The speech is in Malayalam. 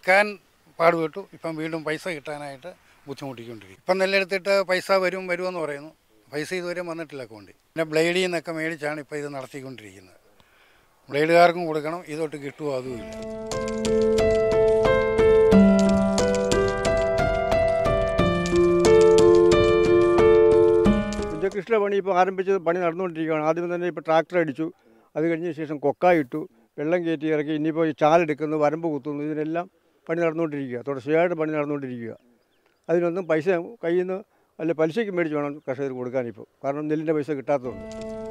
വിൽക്കാൻ പാടുപെട്ടു ഇപ്പം വീണ്ടും പൈസ കിട്ടാനായിട്ട് ബുദ്ധിമുട്ടിക്കൊണ്ടിരിക്കും ഇപ്പം നെല്ലെടുത്തിട്ട് പൈസ വരും വരുമെന്ന് പറയുന്നു പൈസ ഇതുവരെ വന്നിട്ടില്ല അക്കൗണ്ടിൽ പിന്നെ ബ്ലേഡിൽ നിന്നൊക്കെ മേടിച്ചാണ് ഇപ്പോൾ ഇത് നടത്തിക്കൊണ്ടിരിക്കുന്നത് ബ്ലേഡുകാർക്കും കൊടുക്കണം ഇതൊട്ട് കിട്ടുമോ അതുമില്ല പുഞ്ചകൃഷിയുടെ പണി ഇപ്പോൾ ആരംഭിച്ചത് പണി നടന്നുകൊണ്ടിരിക്കുകയാണ് ആദ്യം തന്നെ ഇപ്പോൾ ട്രാക്ടർ അടിച്ചു അത് കഴിഞ്ഞ ശേഷം കൊക്കായിട്ടു വെള്ളം കയറ്റി ഇറക്കി ഇനിയിപ്പോൾ ഈ ചാലെടുക്കുന്നു വരമ്പ് കുത്തുന്നു ഇതിനെല്ലാം പണി നടന്നുകൊണ്ടിരിക്കുക തുടർച്ചയായിട്ട് പണി നടന്നുകൊണ്ടിരിക്കുക അതിനൊന്നും പൈസ കയ്യിൽ നിന്ന് അല്ല പലിശയ്ക്ക് മേടിച്ച് വേണം കർഷകർ കൊടുക്കാനിപ്പോൾ കാരണം നെല്ലിൻ്റെ പൈസ കിട്ടാത്തതുകൊണ്ട്